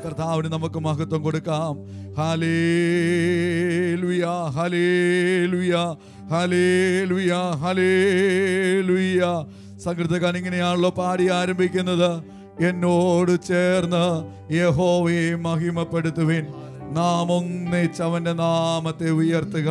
കർത്താവിന് നമുക്ക് മഹത്വം കൊടുക്കാം ഹലേ ലുയ ഹലേ ലുയ ഹലേ ലുയ ഹലേ ലുയ സംഗീതകാരൻ ഇങ്ങനെയാണല്ലോ പാടി ആരംഭിക്കുന്നത് എന്നോട് ചേർന്ന് യഹോവയെ മഹിമപ്പെടുത്തുവിൻ നാം ഒന്നിച്ച് അവന്റെ നാമത്തെ ഉയർത്തുക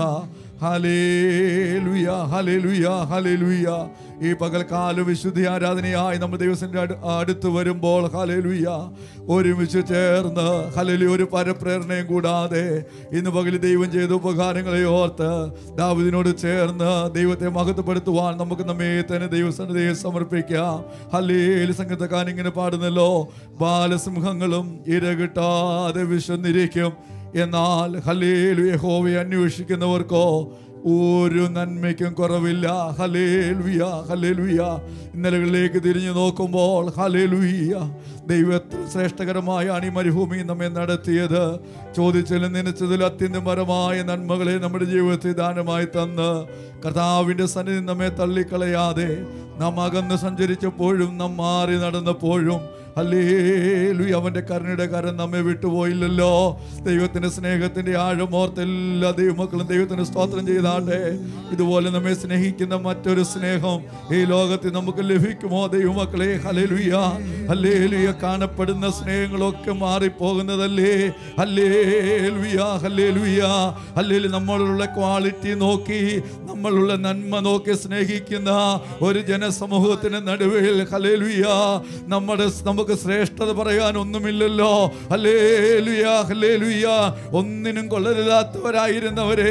ഹലേലുയ ഹലേലുയ ഹലേലുയ ഈ പകൽക്കാല വിശുദ്ധി ആരാധനയായി നമ്മുടെ ദൈവത്തിന്റെ അടു- അടുത്ത് വരുമ്പോൾ ഹലേലുയ ഒരുമിച്ച് ചേർന്ന് ഹലലി ഒരു പരപ്രേരണയും കൂടാതെ ഇന്ന് പകൽ ദൈവം ചെയ്ത ഉപകാരങ്ങളെ ഓർത്ത് ദാവിദിനോട് ചേർന്ന് ദൈവത്തെ മഹത്വപ്പെടുത്തുവാൻ നമുക്ക് നമ്മെ തന്നെ ദൈവസന്നിധിയെ സമർപ്പിക്കാം ഹല്ലേൽ സംഗീതക്കാരൻ ഇങ്ങനെ പാടുന്നല്ലോ ബാലസിംഹങ്ങളും ഇരകിട്ടാതെ വിശന്നിരിക്കും എന്നാൽ ഹലേലു യഹോവയെ അന്വേഷിക്കുന്നവർക്കോ ഒരു നന്മയ്ക്കും കുറവില്ല ഹലേലുയ ഹലേലുയ ഇന്നലകളിലേക്ക് തിരിഞ്ഞു നോക്കുമ്പോൾ ഹലേലുയ ദൈവത്തിൽ ശ്രേഷ്ഠകരമായാണ് ഈ മരുഭൂമി നമ്മെ നടത്തിയത് ചോദിച്ചതിലും നനച്ചതിൽ അത്യന്തപരമായ നന്മകളെ നമ്മുടെ ജീവിതത്തിൽ ദാനമായി തന്ന് കർത്താവിൻ്റെ സന്നിധി നമ്മെ തള്ളിക്കളയാതെ നാം അകന്ന് സഞ്ചരിച്ചപ്പോഴും നാം മാറി നടന്നപ്പോഴും അല്ലേലു അവന്റെ കരുണയുടെ കരം നമ്മെ വിട്ടുപോയില്ലല്ലോ ദൈവത്തിന്റെ സ്നേഹത്തിന്റെ ആഴമോർത്ത് എല്ലാ ദൈവമക്കളും ദൈവത്തിന് സ്തോത്രം ചെയ്താട്ടെ ഇതുപോലെ നമ്മെ സ്നേഹിക്കുന്ന മറ്റൊരു സ്നേഹം ഈ ലോകത്തിൽ നമുക്ക് ലഭിക്കുമോ ദൈവമക്കളെ ഹലേലുയ ഹല്ലേലുയ കാണപ്പെടുന്ന സ്നേഹങ്ങളൊക്കെ മാറിപ്പോകുന്നതല്ലേ ഹല്ലേലുയ ഹല്ലേലുയ ഹല്ലേലു നമ്മളുള്ള ക്വാളിറ്റി നോക്കി നമ്മളുള്ള നന്മ നോക്കി സ്നേഹിക്കുന്ന ഒരു ജനസമൂഹത്തിന് നടുവിൽ ഹലേലുയ നമ്മുടെ നമുക്ക് ശ്രേഷ്ഠത പറയാൻ ഒന്നുമില്ലല്ലോ ഹല്ലേലുയ ഹല്ലേലുയ ഒന്നിനും കൊള്ളരുതാത്തവരായിരുന്നവരെ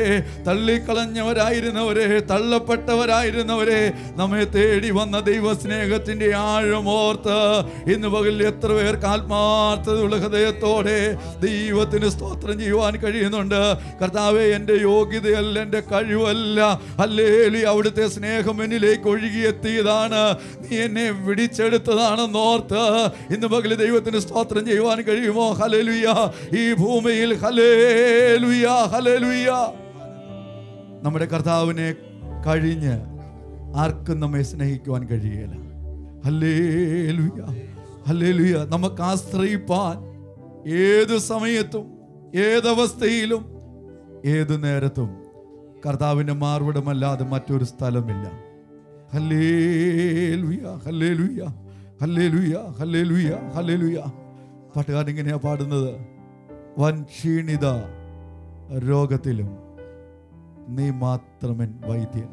തള്ളിക്കളഞ്ഞവരായിരുന്നവരെ തള്ളപ്പെട്ടവരായിരുന്നവരെ നമ്മെ തേടി വന്ന ദൈവസ്നേഹത്തിന്റെ ആഴമോർത്ത് ഇന്ന് പകൽ എത്ര പേർക്ക് ആത്മാർത്ഥതയുള്ള ഹൃദയത്തോടെ ദൈവത്തിന് സ്തോത്രം ചെയ്യുവാൻ കഴിയുന്നുണ്ട് കർത്താവെ എൻ്റെ യോഗ്യതയല്ല എൻ്റെ കഴിവല്ല അല്ലേലി അവിടുത്തെ സ്നേഹം എന്നിലേക്ക് ഒഴുകിയെത്തിയതാണ് നീ എന്നെ വിടിച്ചെടുത്തതാണെന്ന് ഓർത്ത് ഇന്ന് പകൽ ദൈവത്തിന് സ്തോത്രം ചെയ്യുവാൻ കഴിയുമോ ഹലേലുയ ഈ ഭൂമിയിൽ ഹലേലുയ ഹലേലുയ നമ്മുടെ കർത്താവിനെ കഴിഞ്ഞ് ആർക്കും നമ്മെ സ്നേഹിക്കുവാൻ കഴിയുകയില്ല ഹല്ലേലുയ ഹല്ലേലുയ നമുക്ക് ആശ്രയിപ്പാൻ ഏത് സമയത്തും ഏതവസ്ഥയിലും ഏത് നേരത്തും കർത്താവിൻ്റെ മാർവിടമല്ലാതെ മറ്റൊരു സ്ഥലമില്ല hallelujah hallelujah hallelujah hallelujah hallelujah പാട്ടുകാരൻ ഇങ്ങനെയാ പാടുന്നത് വൻ ക്ഷീണിത രോഗത്തിലും നീ മാത്രമൻ വൈദ്യൻ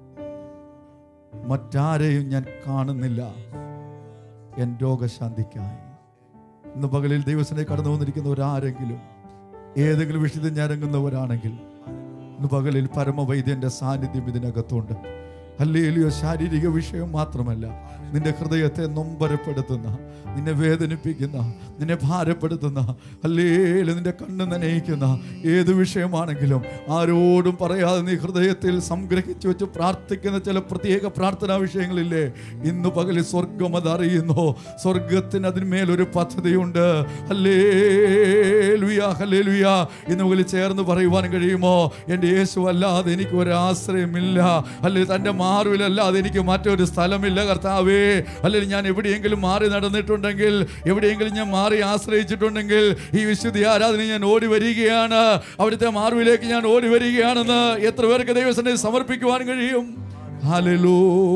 മറ്റാരെയും ഞാൻ കാണുന്നില്ല എൻ രോഗശാന്തിക്കായി ഇന്ന് പകലിൽ ദൈവസനെ കടന്നു വന്നിരിക്കുന്നവരാരെങ്കിലും ഏതെങ്കിലും വിഷയത്തിൽ ഞരങ്ങുന്നവരാണെങ്കിൽ ഇന്ന് പകലിൽ പരമവൈദ്യന്റെ സാന്നിധ്യം ഇതിനകത്തുണ്ട് അല്ലേലിയോ ശാരീരിക വിഷയം മാത്രമല്ല നിന്റെ ഹൃദയത്തെ നൊമ്പരപ്പെടുത്തുന്ന നിന്നെ വേദനിപ്പിക്കുന്ന നിന്നെ ഭാരപ്പെടുത്തുന്ന അല്ലേലും നിന്റെ കണ്ണ് നനയിക്കുന്ന ഏത് വിഷയമാണെങ്കിലും ആരോടും പറയാതെ നീ ഹൃദയത്തിൽ സംഗ്രഹിച്ചു വെച്ച് പ്രാർത്ഥിക്കുന്ന ചില പ്രത്യേക പ്രാർത്ഥനാ വിഷയങ്ങളില്ലേ ഇന്ന് പകലിൽ സ്വർഗം അത് അറിയുന്നു സ്വർഗത്തിന് അതിന്മേലൊരു പദ്ധതിയുണ്ട് അല്ലേ ലുയാ ഹല്ലേ ലുയാ ഇന്ന് മുകളിൽ ചേർന്ന് പറയുവാൻ കഴിയുമോ എൻ്റെ യേശു അല്ലാതെ എനിക്ക് ഒരു ആശ്രയമില്ല അല്ലെങ്കിൽ തൻ്റെ മാറുവിലല്ലാതെ എനിക്ക് മറ്റൊരു സ്ഥലമില്ല കർത്താവേ അല്ലെങ്കിൽ ഞാൻ എവിടെയെങ്കിലും മാറി നടന്നിട്ടുണ്ടെങ്കിൽ എവിടെയെങ്കിലും ഞാൻ മാറി ആശ്രയിച്ചിട്ടുണ്ടെങ്കിൽ ഈ വിശുദ്ധി ആരാധന ഞാൻ ഓടി വരികയാണ് അവിടുത്തെ മാറുവിലേക്ക് ഞാൻ ഓടി വരികയാണെന്ന് എത്ര പേർക്ക് ദൈവസനെ സമർപ്പിക്കുവാൻ കഴിയും ഹലോ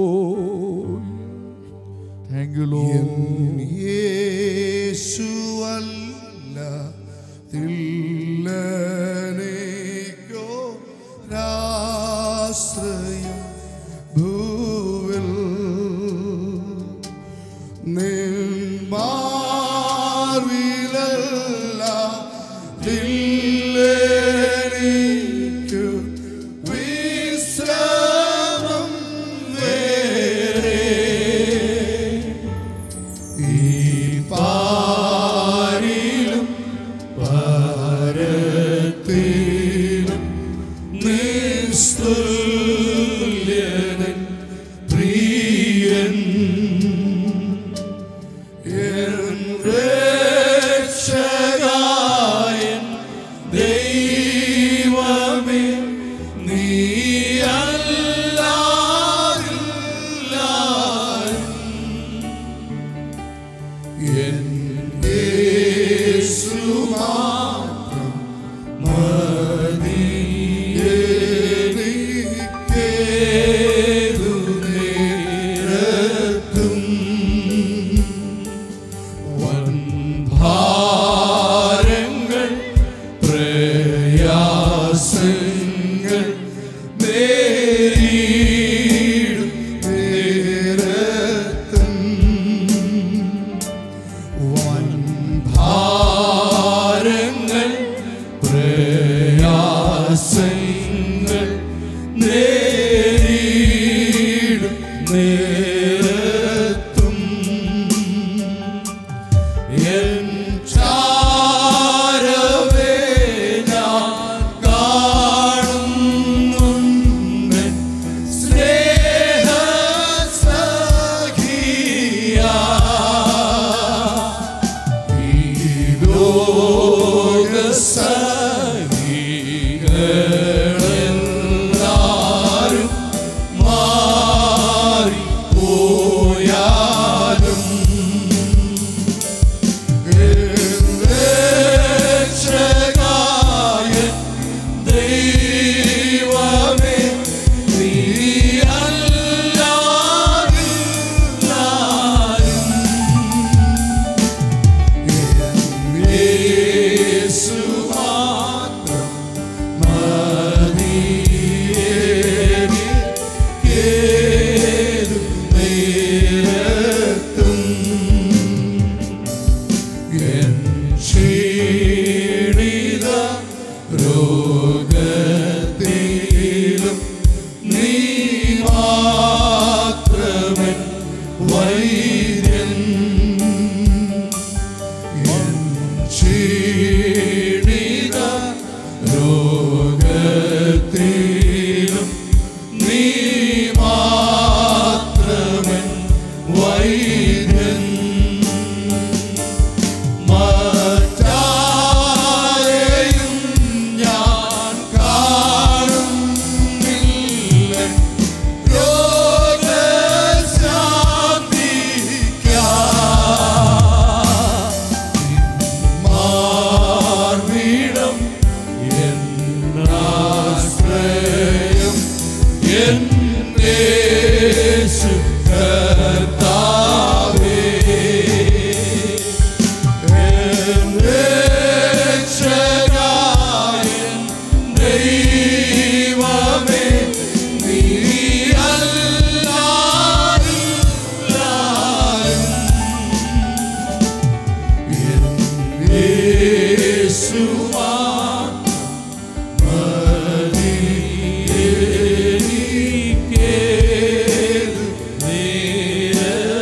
താങ്ക് യു ലോ യേശുവല്ല തില്ലനേക്കോ രാശ്രയം ഭൂവിൽ നിന്മാർവിലല്ല തില്ലനേക്കു വിശ്രമം വേറെ ഈ പാരിലും പരത്തിലും നേരിടും നേരത്തും വൻ ഭാരങ്ങൾ പ്രയാസങ്ങൾ നേരിടും നേരത്തും എൻ ചാരവേ ഞാൻ കാണുന്നുണ്ട് സ്നേഹസഖിയാ ോഗസഖികളെല്ലാരും മാറിപ്പോയാലും രക്ഷകായ ദൈവമേ നീയല്ലാതില്ലാരും യേശു മാത്രം മതിയേനിക്കേതു നേരത്തും എൻ ക്ഷീണിത രോഗത്തിലും നീ മാത്രമൻ വൈദ്യൻ എൻ ക്ഷീണിത രോഗത്തിലും നീ മാത്രമൻ വൈദ്യൻ മറ്റാരെയും ഞാൻ കാണുന്നില്ല രോഗശാന്തിക്കാ മാർവിടം എന്നാശ്രയം എൻ യേശു കർത്താവേ എൻ രക്ഷകനായൻ ദൈവമേ നീ അല്ലാതില്ലാരും യേശുവാ മതിയേനിക്കേതു നേരത്തും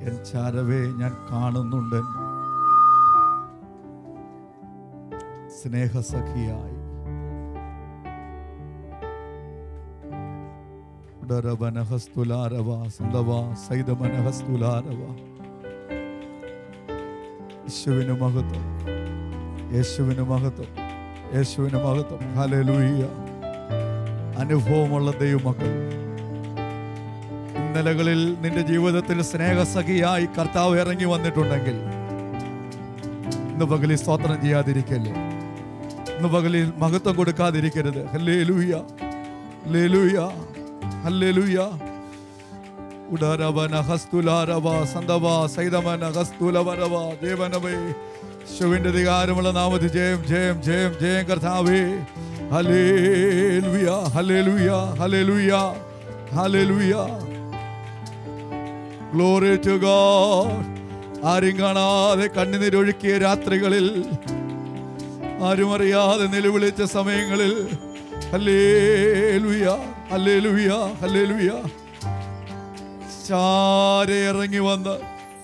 എൻ ചാരവേ ഞാൻ കാണുന്നുണ്ട് സ്നേഹസഖിയായി ഉടരവനഹസ്തുലാരവ സന്തവ സൈതമനഹസ്തുലാരവ യേശുവിന് മഹത്വം യേശുവിന് മഹത്വം യേശുവിന് മഹത്വം ഹല്ലേലൂയ അനുഭവമുള്ള ദൈവമക്കൾ ഇന്നലകളിൽ നിന്റെ ജീവിതത്തിൽ സ്നേഹസഖിയായി കർത്താവ് ഇറങ്ങി വന്നിട്ടുണ്ടെങ്കിൽ ഇന്ന് പകലിൽ സ്തോത്രം ചെയ്യാതിരിക്കല്ലേ ഇന്ന് പകലിൽ മഹത്വം കൊടുക്കാതിരിക്കരുത് ഹല്ലേലൂയ ഹല്ലേലൂയ ഹല്ലേലൂയ ഉടരവന ഹസ്തുലാരവ സന്തവ സൈതമന ഹസ്തുലവരവ ദേവനവേ ശിവന്റെ അധികാരമുള്ള നാമത്തിൽ ജയം ജയം ജയം ജയം കർത്താവേ hallelujah hallelujah hallelujah hallelujah glory to God ആരും കാണാതെ കണ്ണുനീരൊഴുക്കിയ രാത്രികളിൽ ആരും അറിയാതെ നിലവിളിച്ച സമയങ്ങളിൽ ഹല്ലേലൂയ ഹല്ലേലൂയ ഹല്ലേലൂയ ചാരെ ഇറങ്ങി വന്ന്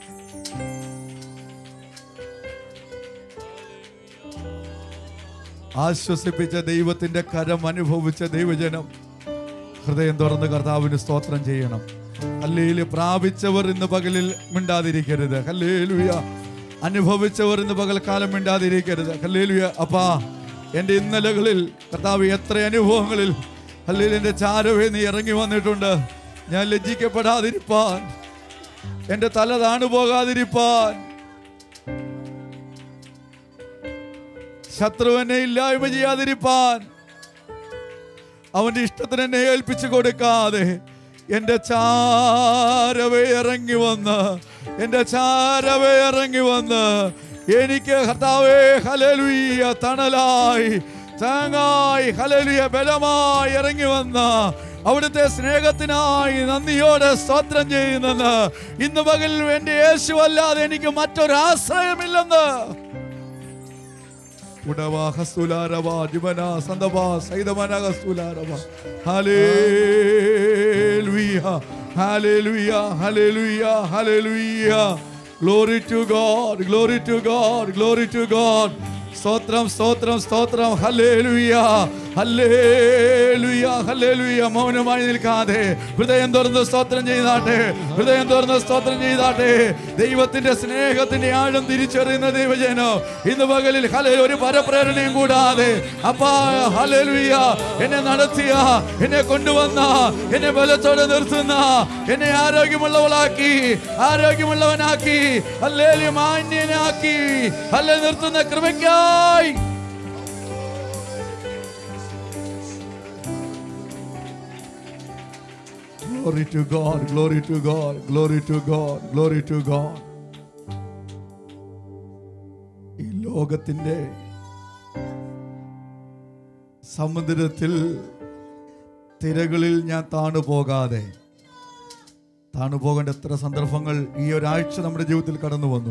ആശ്വസിപ്പിച്ച ദൈവത്തിന്റെ കരം അനുഭവിച്ച ദൈവജനം ഹൃദയം തുറന്ന് കർത്താവിന് സ്തോത്രം ചെയ്യണം ഹല്ലേലു പ്രാപിച്ചവർ ഇന്ന് പകലിൽ മിണ്ടാതിരിക്കരുത് ഹല്ലേലുയ അനുഭവിച്ചവർ ഇന്ന് പകൽക്കാലം മിണ്ടാതിരിക്കരുത് ഹല്ലേലുയ അപ്പാ എൻ്റെ ഇന്നലകളിൽ കർത്താവ് എത്ര അനുഭവങ്ങളിൽ ഹല്ലേലു എൻ്റെ ചാരവേ നീ ഇറങ്ങി വന്നിട്ടുണ്ട് ഞാൻ ലജ്ജിക്കപ്പെടാതിരിപ്പാൻ എൻ്റെ തല താണു പോകാതിരിപ്പാൻ ശത്രുവിനെ ഇല്ലായ്മ ചെയ്യാതിരിപ്പാൻ അവന്റെ ഇഷ്ടത്തിന് എന്നെ ഏൽപ്പിച്ചു കൊടുക്കാതെ എൻ്റെ ചാരവേ ഇറങ്ങി വന്ന് എൻ്റെ ചാരവേ ഇറങ്ങി വന്ന് എനിക്ക് കർത്താവേ ഹലലുയ തണലായി താങ്ങായി ഹലലുയ ബലമായി ഇറങ്ങി വന്ന അവിടുത്തെ സ്നേഹത്തിനായി നന്ദിയോടെ സ്തോത്രം ചെയ്യുന്നെന്ന് ഇന്ന് പകൽ എൻ്റെ യേശു അല്ലാതെ എനിക്ക് മറ്റൊരു ആശ്രയമില്ലെന്ന് ഉടവാ ഹസ്തുലാരവ ജിമന സന്തവ സൈതമന ഹസ്തുലാരവ hallelujah hallelujah hallelujah hallelujah glory to God glory to God glory to God സ്തോത്രം സ്തോത്രം സ്തോത്രം ഹല്ലേലൂയ ഹല്ലേലൂയ ഹല്ലേലൂയ മൗനമായി നിൽക്കാതെ ഹൃദയം തുറന്ന് സ്തോത്രം ചെയ്താട്ടെ ഹൃദയം തുറന്ന് സ്തോത്രം ചെയ്താട്ടെ ദൈവത്തിന്റെ സ്നേഹത്തിന്റെ ആഴം തിരിച്ചറിയുന്ന ദൈവജനോ ഇന്ന് പകലിൽ ഹലേ ഒരു പരപ്രേരണയും കൂടാതെ അപ്പാ ഹല്ലേലൂയ എന്നെ നടത്തിയ എന്നെ കൊണ്ടുവന്ന എന്നെ ബലത്തോടെ നിർത്തുന്ന എന്നെ ആരോഗ്യമുള്ളവളാക്കി ആരോഗ്യമുള്ളവനാക്കി ഹല്ലേലൂയ മാന്യനാക്കി ഹല്ലേ നിർത്തുന്ന കൃപയ്ക്കായി Glory to God, glory to God, glory to God, glory to God. ഈ ലോകത്തിന്റെ സമുദ്രത്തിൽ തിരകളിൽ ഞാൻ താണു പോകാതെ താണു പോകേണ്ട എത്ര സന്ദർഭങ്ങൾ ഈ ഒരാഴ്ച നമ്മുടെ ജീവിതത്തിൽ കടന്നു വന്നു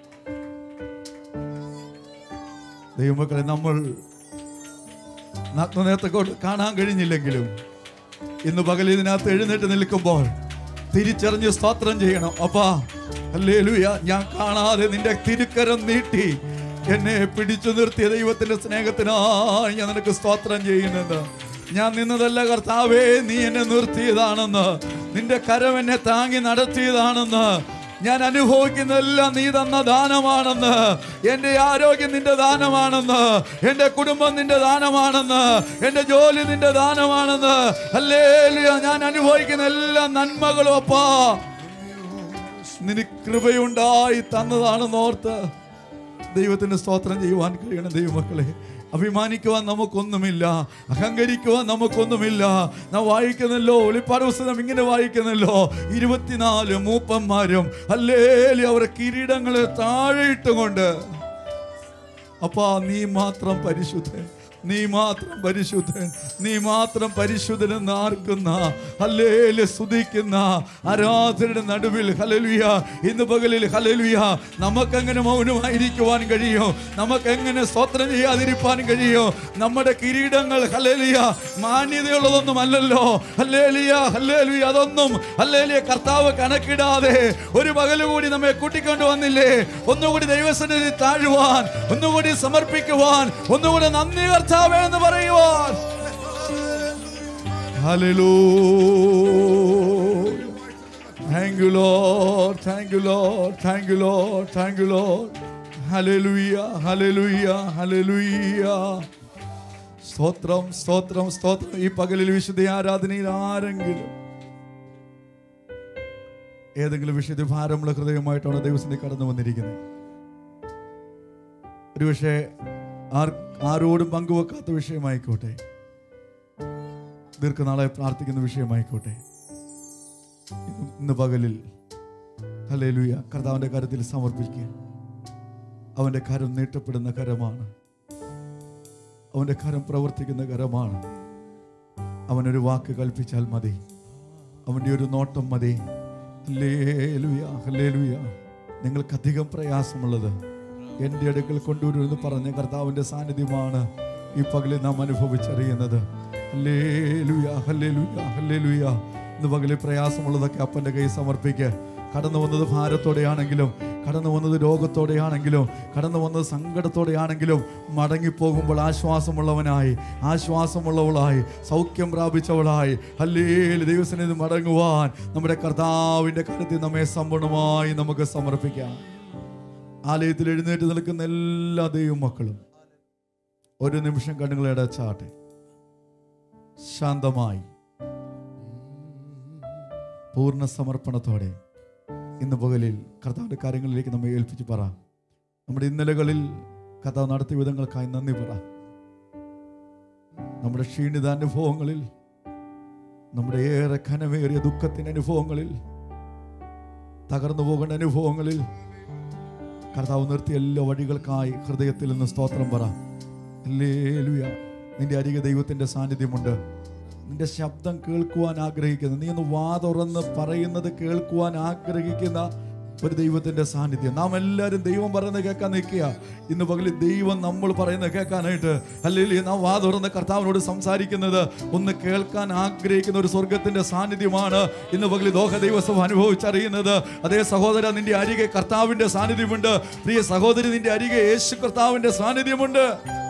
ദൈവമക്കളെ നമ്മൾ നഗ്നനേരത്തെ കൊണ്ട് കാണാൻ കഴിഞ്ഞില്ലെങ്കിലും ഇന്ന് പകൽ ഇതിനകത്ത് എഴുന്നേറ്റ് നിൽക്കുമ്പോൾ തിരിച്ചറിഞ്ഞ് സ്തോത്രം ചെയ്യണം അപ്പാ അല്ലേലുയ ഞാൻ കാണാതെ നിന്റെ തിരുക്കരം നീട്ടി എന്നെ പിടിച്ചു നിർത്തിയ ദൈവത്തിന്റെ സ്നേഹത്തിനായി ഞാൻ നിനക്ക് സ്തോത്രം ചെയ്യുന്നത് ഞാൻ നിന്നതല്ല കർത്താവേ നീ എന്നെ നിർത്തിയതാണെന്ന് നിന്റെ കരം എന്നെ താങ്ങി നടത്തിയതാണെന്ന് ഞാൻ അനുഭവിക്കുന്നതെല്ലാം നീ തന്ന ദാനമാണെന്ന് എൻ്റെ ആരോഗ്യം നിന്റെ ദാനമാണെന്ന് എൻ്റെ കുടുംബം നിന്റെ ദാനമാണെന്ന് എൻ്റെ ജോലി നിന്റെ ദാനമാണെന്ന് അല്ലേ ഞാൻ അനുഭവിക്കുന്ന എല്ലാ നന്മകളും അപ്പാ നിനക്ക് കൃപയുണ്ടായി തന്നതാണെന്ന് ഓർത്ത് ദൈവത്തിന് സ്തോത്രം ചെയ്യുവാൻ കഴിയണം ദൈവമക്കളെ അഭിമാനിക്കുവാൻ നമുക്കൊന്നുമില്ല അഹങ്കരിക്കുവാൻ നമുക്കൊന്നുമില്ല നാം വായിക്കുന്നല്ലോ ഒളിപ്പാട് പുസ്തകം ഇങ്ങനെ വായിക്കുന്നല്ലോ ഇരുപത്തിനാല് മൂപ്പന്മാരും അല്ലേലി അവരെ കിരീടങ്ങളെ താഴെ ഇട്ടുകൊണ്ട് അപ്പാ നീ മാത്രം പരിശുദ്ധൻ നീ മാത്രം പരിശുദ്ധൻ നീ മാത്രം പരിശുദ്ധനെന്ന് ആർക്കുന്ന ഹല്ലേല് സ്തുതിക്കുന്ന ആരാധനയുടെ നടുവിൽ ഹലലുയ ഇന്ന് പകലിൽ ഹലലുയ നമുക്കെങ്ങനെ മൗനമായിരിക്കുവാൻ കഴിയോ നമുക്കെങ്ങനെ സ്തോത്രം ചെയ്യാതിരിക്കാൻ കഴിയോ നമ്മുടെ കിരീടങ്ങൾ ഹല്ലേലിയ മാന്യതയുള്ളതൊന്നും അല്ലല്ലോ ഹല്ലേലിയ ഹല്ലേലിയ അതൊന്നും ഹല്ലേലിയ കർത്താവ് കണക്കിടാതെ ഒരു പകല് കൂടി നമ്മെ കൂട്ടിക്കൊണ്ട് വന്നില്ലേ ഒന്നുകൂടി ദൈവസന്നിധി താഴുവാൻ ഒന്നുകൂടി സമർപ്പിക്കുവാൻ ഒന്നുകൂടി നന്ദി കർത്താവേ എന്ന് പറയുവാൻ Hallelujah. Thank you, Lord. Thank you, Lord. Thank you, Lord. Thank you, Lord. Hallelujah. Hallelujah. Hallelujah. സ്തോത്രം സ്തോത്രം സ്തോത്രം ഈ പകലിൽ വിശുദ്ധ ആരാധനയിൽ ആരെങ്കിലും ഏതെങ്കിലും വിഷയത്തിൽ ഭാരമുള്ള ഹൃദയമായിട്ടാണ് ദൈവസന്ധി കടന്നു വന്നിരിക്കുന്നത് ഒരുപക്ഷെ ആർ ആരോടും പങ്കുവെക്കാത്ത വിഷയമായിക്കോട്ടെ ദീർഘനാളായി പ്രാർത്ഥിക്കുന്ന വിഷയമായിക്കോട്ടെ ഇന്ന് ഇന്ന് പകലിൽ ഹല്ലേലൂയ കർത്താവിന്റെ കരത്തിൽ സമർപ്പിക്കുക അവന്റെ കരം നീട്ടപ്പെടുന്ന കരമാണ് അവന്റെ കരം പ്രവർത്തിക്കുന്ന കരമാണ് അവനൊരു വാക്ക് കൽപ്പിച്ചാൽ മതി അവന്റെ ഒരു നോട്ടം മതി ഹല്ലേലൂയ ഹല്ലേലൂയ നിങ്ങൾക്ക് അധികം പ്രയാസമുള്ളത് എൻ്റെ അടുക്കൽ കൊണ്ടുവരുമെന്ന് പറഞ്ഞ കർത്താവിൻ്റെ സാന്നിധ്യമാണ് ഈ പകലിൽ നാം അനുഭവിച്ചറിയുന്നത് ഹല്ലേലൂയ ഹല്ലേലൂയ ഹല്ലേലൂയ ഇന്ന് പകലിൽ പ്രയാസമുള്ളതൊക്കെ അപ്പൻ്റെ കൈ സമർപ്പിക്കുക കടന്നു വന്നത് ഭാരത്തോടെയാണെങ്കിലും കടന്നു വന്നത് രോഗത്തോടെയാണെങ്കിലും കടന്നു വന്നത് സങ്കടത്തോടെയാണെങ്കിലും മടങ്ങിപ്പോകുമ്പോൾ ആശ്വാസമുള്ളവനായി ആശ്വാസമുള്ളവളായി സൗഖ്യം പ്രാപിച്ചവളായി ഹല്ലേൽ ദൈവസന്നിധി മടങ്ങുവാൻ നമ്മുടെ കർത്താവിൻ്റെ കരുത്തിൽ നമ്മെ സമ്പൂർണ്ണമായി നമുക്ക് സമർപ്പിക്കാം ആലയത്തിൽ എഴുന്നേറ്റ് നിൽക്കുന്ന എല്ലാ ദൈവമക്കളും ഒരു നിമിഷം കണ്ണുകളെ അടച്ചാട്ടെ ശാന്തമായി പൂർണ്ണ സമർപ്പണത്തോടെ ഇന്ന് പകലിൽ കർത്താവിൻ്റെ കാര്യങ്ങളിലേക്ക് നമ്മെ ഏൽപ്പിച്ച് പറ നമ്മുടെ ഇന്നലകളിൽ കർത്താവ് നടത്തിയ വിധങ്ങൾക്കായി നന്ദി പറ നമ്മുടെ ക്ഷീണിതാനുഭവങ്ങളിൽ നമ്മുടെ ഏറെ ഘനമേറിയ ദുഃഖത്തിൻ്റെ അനുഭവങ്ങളിൽ തകർന്നു പോകേണ്ട അനുഭവങ്ങളിൽ കർത്താവ് നിർത്തിയ എല്ലാ വഴികൾക്കായി ഹൃദയത്തിൽ നിന്ന് സ്തോത്രം പറ ഹല്ലേലൂയ നിന്റെ അരികെ ദൈവത്തിന്റെ സാന്നിധ്യമുണ്ട് നിന്റെ ശബ്ദം കേൾക്കുവാൻ ആഗ്രഹിക്കുന്ന നീ ഒന്ന് വാ തുറന്ന് പറയുന്നത് കേൾക്കുവാൻ ആഗ്രഹിക്കുന്ന ഒരു ദൈവത്തിന്റെ സാന്നിധ്യം നാം എല്ലാവരും ദൈവം പറയുന്നത് കേൾക്കാൻ നിൽക്കുക ഇന്ന് പകലിൽ ദൈവം നമ്മൾ പറയുന്നത് കേൾക്കാനായിട്ട് അല്ലെങ്കിൽ നാം വാ തുറന്ന് കർത്താവിനോട് സംസാരിക്കുന്നത് ഒന്ന് കേൾക്കാൻ ആഗ്രഹിക്കുന്ന ഒരു സ്വർഗത്തിന്റെ സാന്നിധ്യമാണ് ഇന്ന് പകലിൽ ദോഹ ദൈവസഭ അനുഭവിച്ചറിയുന്നത് അതേ സഹോദര നിന്റെ അരികെ കർത്താവിന്റെ സാന്നിധ്യമുണ്ട് പ്രിയ സഹോദരി നിന്റെ അരികെ യേശു കർത്താവിന്റെ സാന്നിധ്യമുണ്ട്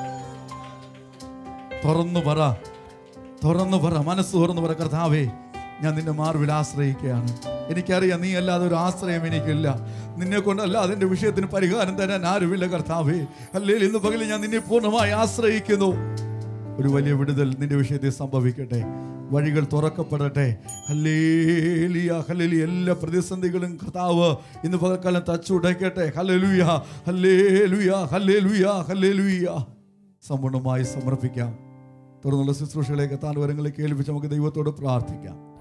തുറന്നു പറ തുറന്നു പറ മനസ്സ് തുറന്നു പറ കർത്താവേ ഞാൻ നിന്റെ മാർവിൽ ആശ്രയിക്കുകയാണ് എനിക്കറിയാം നീ അല്ലാതെ ഒരു ആശ്രയം എനിക്കില്ല നിന്നെ കൊണ്ടല്ല അതിന്റെ വിഷയത്തിന് പരിഹാരം തരാൻ ആരുമില്ല കർത്താവേ അല്ലേ ഇന്ന് പകലിൽ ഞാൻ നിന്നെ പൂർണ്ണമായി ആശ്രയിക്കുന്നു ഒരു വലിയ വിടുതൽ നിന്റെ വിഷയത്തിൽ സംഭവിക്കട്ടെ വഴികൾ തുറക്കപ്പെടട്ടെ ഹല്ലേലിയ ഹല്ലേലി എല്ലാ പ്രതിസന്ധികളും കർത്താവ് ഇന്ന് പകൽക്കാലം തച്ചുടയ്ക്കട്ടെ ഹല്ലേലൂയ ഹല്ലേലൂയ ഹല്ലേലൂയ ഹല്ലേലൂയ സമ്പൂർണ്ണമായി സമർപ്പിക്കാം തുടർന്നുള്ള ശുശ്രൂഷകളെ കത്താൻ വരങ്ങളെ കേൾപ്പിച്ച് നമുക്ക് ദൈവത്തോട് പ്രാർത്ഥിക്കാം